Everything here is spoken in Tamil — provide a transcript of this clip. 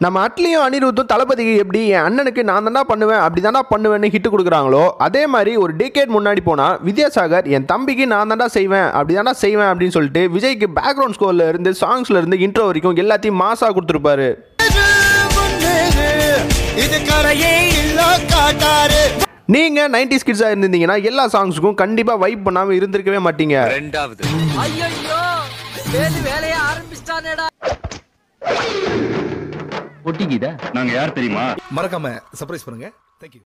நம்ம அட்லியும் அனிருத்தும் தளபதிக்கு எப்படி என் அண்ணனுக்கு நான் தாண்டா பண்ணுவேன் அப்படி தாண்டா பண்ணுவேன்னு ஹிட் கொடுக்குறாங்களோ அதே மாதிரி ஒரு டிகேட் முன்னாடி போனால் வித்யாசாகர் என் தம்பிக்கு நான் தாண்டா செய்வேன் அப்படி தாண்டா செய்வேன் அப்படின்னு சொல்லிட்டு விஜய்க்கு பேக்ரவுண்ட் ஸ்கோர்ல இருந்து சாங்ஸ்ல இருந்து இன்ட்ரோ வரைக்கும் எல்லாத்தையும் மாசா கொடுத்துருப்பாரு இது கரையே இல்ல காட்டாரு நீங்க 90s கிட்ஸா இருந்திருந்தீங்கன்னா எல்லா சாங்ஸுக்கும் கண்டிப்பா வைப் பண்ணாம இருந்திருக்கவே மாட்டீங்க ரெண்டாவது ஐயோ வேலு வேலைய ஆரம்பிச்சிட்டானேடா ஒட்டிக்கிதா நாங்க யார் தெரியுமா மறக்காம சர்ப்ரைஸ் பண்ணுங்க தேங்க்யூ